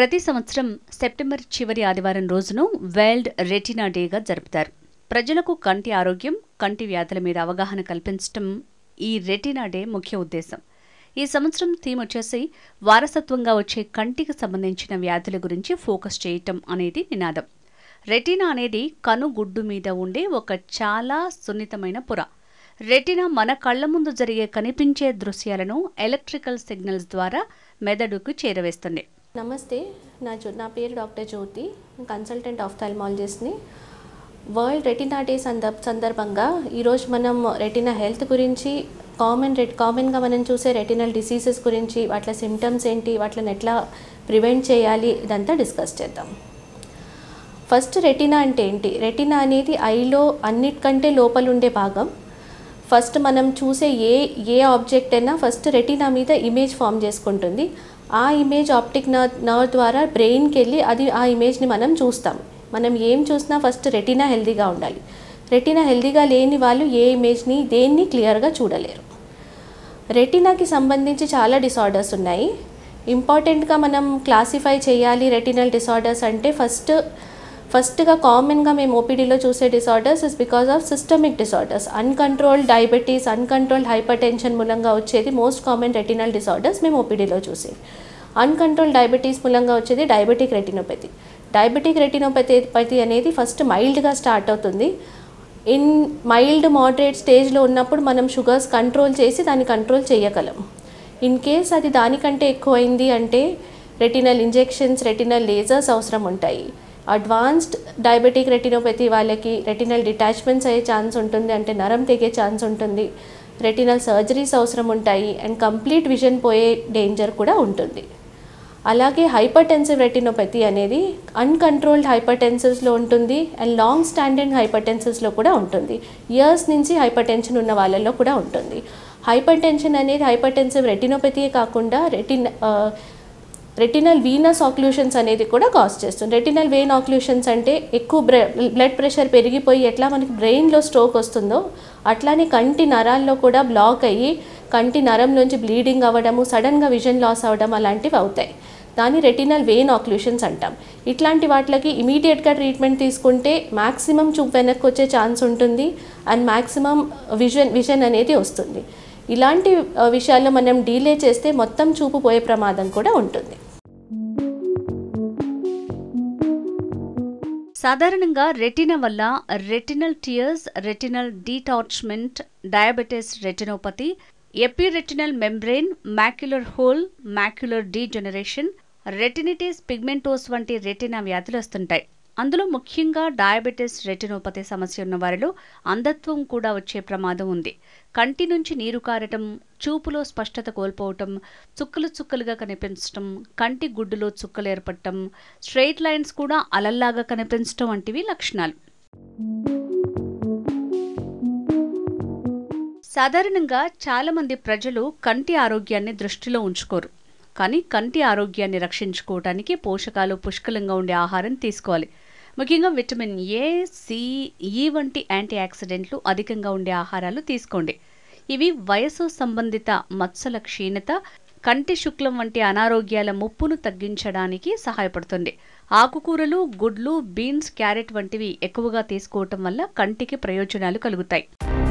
ప్రతి సంవత్సరం సెప్టెంబర్ చివరి ఆదివారం రోజును వరల్డ్ రెటినా డేగా జరుపుతారు ప్రజలకు కంటి ఆరోగ్యం కంటి వ్యాధుల మీద అవగాహన కల్పించడం ఈ రెటినా డే ముఖ్య ఉద్దేశం ఈ సంవత్సరం థీమ్ వచ్చేసి వారసత్వంగా వచ్చే కంటికి సంబంధించిన వ్యాధుల గురించి ఫోకస్ చేయటం అనేది నినాదం రెటినా అనేది కనుగుడ్డు మీద ఉండే ఒక చాలా సున్నితమైన పొర రెటినా మన కళ్ళ ముందు జరిగే కనిపించే దృశ్యాలను ఎలక్ట్రికల్ సిగ్నల్స్ ద్వారా మెదడుకు చేరవేస్తుంది నమస్తే నా జో నా పేరు డాక్టర్ జ్యోతి నేను కన్సల్టెంట్ ఆఫ్థాల్మాలజిస్ట్ని వరల్డ్ రెటినా డే సందర్భ సందర్భంగా ఈరోజు మనం రెటినా హెల్త్ గురించి కామన్ రెట్ కామన్గా మనం చూసే రెటినల్ డిసీజెస్ గురించి వాటి సిమ్టమ్స్ ఏంటి వాటిని ఎట్లా ప్రివెంట్ చేయాలి ఇదంతా డిస్కస్ చేద్దాం ఫస్ట్ రెటినా అంటే ఏంటి రెటినా అనేది ఐలో అన్నిటికంటే లోపల ఉండే భాగం ఫస్ట్ మనం చూసే ఏ ఏ ఆబ్జెక్ట్ అయినా ఫస్ట్ రెటినా మీద ఇమేజ్ ఫామ్ చేసుకుంటుంది ఆ ఇమేజ్ ఆప్టిక్ నర్వ్ నర్వ్ ద్వారా బ్రెయిన్కి వెళ్ళి అది ఆ ఇమేజ్ని మనం చూస్తాం మనం ఏం చూసినా ఫస్ట్ రెటినా హెల్దీగా ఉండాలి రెటినా హెల్దీగా లేని వాళ్ళు ఏ ఇమేజ్ని దేన్ని క్లియర్గా చూడలేరు రెటినాకి సంబంధించి చాలా డిసార్డర్స్ ఉన్నాయి ఇంపార్టెంట్గా మనం క్లాసిఫై చేయాలి రెటినల్ డిసార్డర్స్ అంటే ఫస్ట్ ఫస్ట్గా కామన్గా మేము ఓపీడీలో చూసే disorders is because of systemic disorders uncontrolled diabetes uncontrolled hypertension మూలంగా వచ్చేది మోస్ట్ కామన్ రెటినల్ డిసార్డర్స్ మేము ఓపీడీలో చూసేది అన్కంట్రోల్డ్ డయాబెటీస్ మూలంగా వచ్చేది డయాబెటిక్ రెటినోపతి డయాబెటిక్ రెటినోపతి పతి అనేది ఫస్ట్ మైల్డ్గా స్టార్ట్ అవుతుంది ఇన్ మైల్డ్ మోడరేట్ స్టేజ్లో ఉన్నప్పుడు మనం షుగర్స్ కంట్రోల్ చేసి దాన్ని కంట్రోల్ చేయగలం ఇన్ కేస్ అది దానికంటే ఎక్కువైంది అంటే రెటినల్ ఇంజెక్షన్స్ రెటినల్ లేజర్స్ అవసరం ఉంటాయి అడ్వాన్స్డ్ డయాబెటిక్ రెటినోపతి వాళ్ళకి రెటినల్ డిటాచ్మెంట్స్ అయ్యే ఛాన్స్ ఉంటుంది అంటే నరం తెగే ఛాన్స్ ఉంటుంది రెటినల్ సర్జరీస్ అవసరం ఉంటాయి అండ్ కంప్లీట్ విజన్ పోయే డేంజర్ కూడా ఉంటుంది అలాగే హైపర్ టెన్సివ్ రెటినోపతి అనేది అన్కంట్రోల్డ్ హైపర్ టెన్సివ్స్లో ఉంటుంది అండ్ లాంగ్ స్టాండింగ్ హైపర్ టెన్సివ్స్లో కూడా ఉంటుంది ఇయర్స్ నుంచి హైపర్ టెన్షన్ ఉన్న వాళ్ళల్లో కూడా ఉంటుంది హైపర్ టెన్షన్ అనేది హైపర్ టెన్సివ్ రెటినోపతియే కాకుండా రెటిన్ రెటినల్ వీనస్ ఆక్లూషన్స్ అనేది కూడా కాజ్ చేస్తుంది రెటినల్ వెయిన్ ఆక్లూషన్స్ అంటే ఎక్కువ బ్లడ్ ప్రెషర్ పెరిగిపోయి ఎట్లా మనకి బ్రెయిన్లో స్ట్రోక్ వస్తుందో అట్లానే కంటి నరాల్లో కూడా బ్లాక్ అయ్యి కంటి నరంలోంచి బ్లీడింగ్ అవ్వడము సడన్గా విజన్ లాస్ అవ్వడం అలాంటివి అవుతాయి దాన్ని రెటినల్ వెయిన్ ఆక్లూషన్స్ అంటాం ఇట్లాంటి వాటికి ఇమీడియట్గా ట్రీట్మెంట్ తీసుకుంటే మ్యాక్సిమం చూపు వెనక్కి వచ్చే ఛాన్స్ ఉంటుంది అండ్ మ్యాక్సిమం విజన్ విజన్ అనేది వస్తుంది ఇలాంటి విషయాల్లో మనం డీలే చేస్తే మొత్తం చూపు పోయే ప్రమాదం కూడా ఉంటుంది సాధారణంగా రెటినా వల్ల retinal tears retinal detachment diabetes retinopathy epiretinal membrane macular hole macular degeneration retinitis pigmentosa వంటి రెటినా వ్యాధులు వస్తుంటాయి అందులో ముఖ్యంగా డయాబెటిస్ రెటినోపతి సమస్య ఉన్న వారిలో అంధత్వం కూడా వచ్చే ప్రమాదం ఉంది కంటి నుంచి నీరు కారటం చూపులో స్పష్టత కోల్పోవటం చుక్కలు చుక్కలుగా కనిపించటం కంటి గుడ్డులో చుక్కలు ఏర్పడటం స్ట్రెయిట్ లైన్స్ కూడా అలల్లాగా కనిపించటం వంటివి లక్షణాలు సాధారణంగా చాలామంది ప్రజలు కంటి ఆరోగ్యాన్ని దృష్టిలో ఉంచుకోరు కానీ కంటి ఆరోగ్యాన్ని రక్షించుకోవడానికి పోషకాలు పుష్కలంగా ఉండే ఆహారం తీసుకోవాలి ముఖ్యంగా విటమిన్ ఏ సి ఈ వంటి యాంటీ ఆక్సిడెంట్లు అధికంగా ఉండే ఆహారాలు తీసుకోండి ఇవి వయసు సంబంధిత మత్సల క్షీణత కంటి శుక్లం వంటి అనారోగ్యాల ముప్పును తగ్గించడానికి సహాయపడుతుంది ఆకుకూరలు గుడ్లు బీన్స్ క్యారెట్ వంటివి ఎక్కువగా తీసుకోవటం వల్ల కంటికి ప్రయోజనాలు కలుగుతాయి